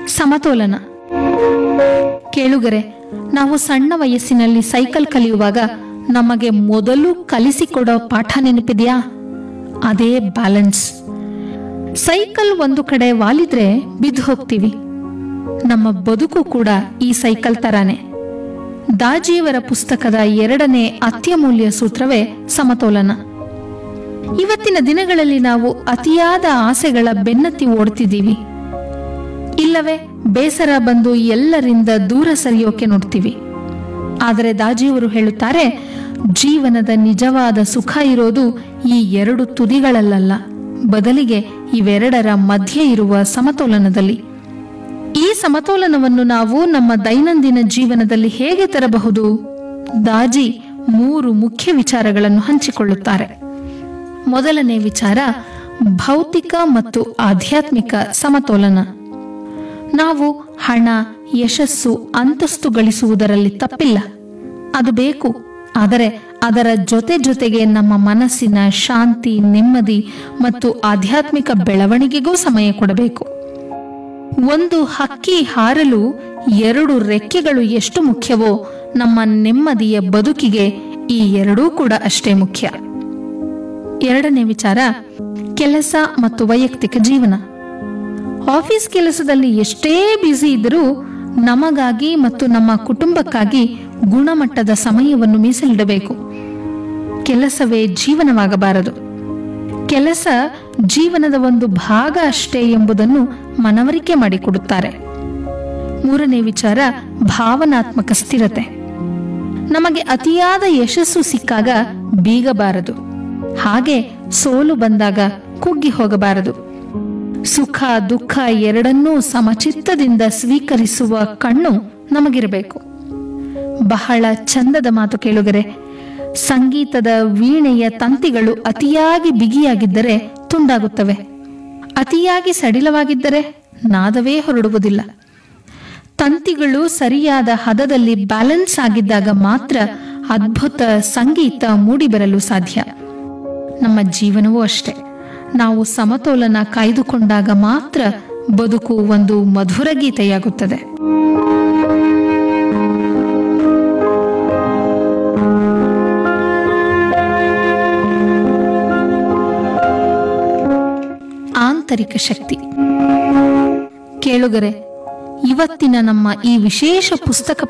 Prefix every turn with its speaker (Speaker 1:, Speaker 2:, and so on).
Speaker 1: ಸಮತೋಲನ ಕೇಳುಗರೆ ನಾವು ಸಣ್ಣ ವಯಸ್ಸಿನಲ್ಲಿ ಸೈಕಲ್ ಕಲಿಯುವಾಗ ನಮಗೆ ಮೊದಲು ಕಲಿಸಿಕೊಡೋ ಪಾಠ ನೆನಪಿದೆಯಾ ಅದೇ ಬ್ಯಾಲೆನ್ಸ್ ಸೈಕಲ್ ಒಂದು ಕಡೆ ವಾಲಿದ್ರೆ ಬಿದ್ದು ಹೋಗ್ತೀವಿ ನಮ್ಮ ಬದುಕು ಕೂಡ ಈ ಸೈಕಲ್ ತರಾನೇ ದಾಜಿಯವರ ಪುಸ್ತಕದ ಎರಡನೇ ಅತ್ಯಮೂಲ್ಯ ಸೂತ್ರವೇ ಸಮತೋಲನ ಇವತ್ತಿನ ದಿನಗಳಲ್ಲಿ ನಾವು ಅತಿಯಾದ ಆಸೆಗಳ ಬೆನ್ನತ್ತಿ ಓಡ್ತಿದ್ದೀವಿ ಇಲ್ಲವೇ ಬೇಸರ ಬಂದು ಎಲ್ಲರಿಂದ ದೂರ ಸರಿಯೋಕೆ ನೋಡ್ತೀವಿ ಆದರೆ ದಾಜಿಯವರು ಹೇಳುತ್ತಾರೆ ಜೀವನದ ನಿಜವಾದ ಸುಖ ಇರೋದು ಈ ಎರಡು ತುದಿಗಳಲ್ಲ ಬದಲಿಗೆ ಇವೆರಡರ ಮಧ್ಯೆ ಇರುವ ಸಮತೋಲನದಲ್ಲಿ ಈ ಸಮತೋಲನವನ್ನು ನಾವು ನಮ್ಮ ದೈನಂದಿನ ಜೀವನದಲ್ಲಿ ಹೇಗೆ ತರಬಹುದು ದಾಜಿ ಮೂರು ಮುಖ್ಯ ವಿಚಾರಗಳನ್ನು ಹಂಚಿಕೊಳ್ಳುತ್ತಾರೆ ಮೊದಲನೇ ವಿಚಾರ ಭೌತಿಕ ಮತ್ತು ಆಧ್ಯಾತ್ಮಿಕ ಸಮತೋಲನ ನಾವು ಹಣ ಯಶಸ್ಸು ಅಂತಸ್ತು ಗಳಿಸುವುದರಲ್ಲಿ ತಪ್ಪಿಲ್ಲ ಅದು ಬೇಕು ಆದರೆ ಅದರ ಜೊತೆ ಜೊತೆಗೆ ನಮ್ಮ ಮನಸ್ಸಿನ ಶಾಂತಿ ನೆಮ್ಮದಿ ಮತ್ತು ಆಧ್ಯಾತ್ಮಿಕ ಬೆಳವಣಿಗೆಗೂ ಸಮಯ ಕೊಡಬೇಕು ಒಂದು ಹಕ್ಕಿ ಹಾರಲು ಎರಡು ರೆಕ್ಕೆಗಳು ಎಷ್ಟು ಮುಖ್ಯವೋ ನಮ್ಮ ನೆಮ್ಮದಿಯ ಬದುಕಿಗೆ ಈ ಎರಡೂ ಕೂಡ ಅಷ್ಟೇ ಮುಖ್ಯ ಎರಡನೇ ವಿಚಾರ ಕೆಲಸ ಮತ್ತು ವೈಯಕ್ತಿಕ ಜೀವನ ಆಫೀಸ್ ಕೆಲಸದಲ್ಲಿ ಎಷ್ಟೇ ಬ್ಯುಸಿ ಇದ್ದರೂ ನಮಗಾಗಿ ಮತ್ತು ನಮ್ಮ ಕುಟುಂಬಕ್ಕಾಗಿ ಗುಣಮಟ್ಟದ ಸಮಯವನ್ನು ಮೀಸಲಿಡಬೇಕು ಕೆಲಸವೇ ಜೀವನವಾಗಬಾರದು ಕೆಲಸ ಜೀವನದ ಒಂದು ಭಾಗ ಅಷ್ಟೇ ಎಂಬುದನ್ನು ಮನವರಿಕೆ ಮಾಡಿಕೊಡುತ್ತಾರೆ ಮೂರನೇ ವಿಚಾರ ಭಾವನಾತ್ಮಕ ಸ್ಥಿರತೆ ನಮಗೆ ಅತಿಯಾದ ಯಶಸ್ಸು ಸಿಕ್ಕಾಗ ಬೀಗಬಾರದು ಹಾಗೆ ಸೋಲು ಬಂದಾಗ ಕುಗ್ಗಿ ಹೋಗಬಾರದು ಸುಖ ದುಃಖ ಎರಡನ್ನೂ ಸಮಚಿತ್ತದಿಂದ ಸ್ವೀಕರಿಸುವ ಕಣ್ಣು ನಮಗಿರಬೇಕು ಬಹಳ ಚಂದದ ಮಾತು ಕೇಳುಗರೆ ಸಂಗೀತದ ವೀಣೆಯ ತಂತಿಗಳು ಅತಿಯಾಗಿ ಬಿಗಿಯಾಗಿದ್ದರೆ ತುಂಡಾಗುತ್ತವೆ ಅತಿಯಾಗಿ ಸಡಿಲವಾಗಿದ್ದರೆ ನಾದವೇ ಹೊರಡುವುದಿಲ್ಲ ತಂತಿಗಳು ಸರಿಯಾದ ಹದದಲ್ಲಿ ಬ್ಯಾಲೆನ್ಸ್ ಆಗಿದ್ದಾಗ ಮಾತ್ರ ಅದ್ಭುತ ಸಂಗೀತ ಮೂಡಿಬರಲು ಸಾಧ್ಯ ನಮ್ಮ ಜೀವನವೂ ಅಷ್ಟೆ ನಾವು ಸಮತೋಲನ ಕಾಯ್ದುಕೊಂಡಾಗ ಮಾತ್ರ ಬದುಕು ಒಂದು ಮಧುರ ಗೀತೆಯಾಗುತ್ತದೆ ಆಂತರಿಕ ಶಕ್ತಿ ಕೇಳುಗರೆ ಇವತ್ತಿನ ನಮ್ಮ ಈ ವಿಶೇಷ ಪುಸ್ತಕ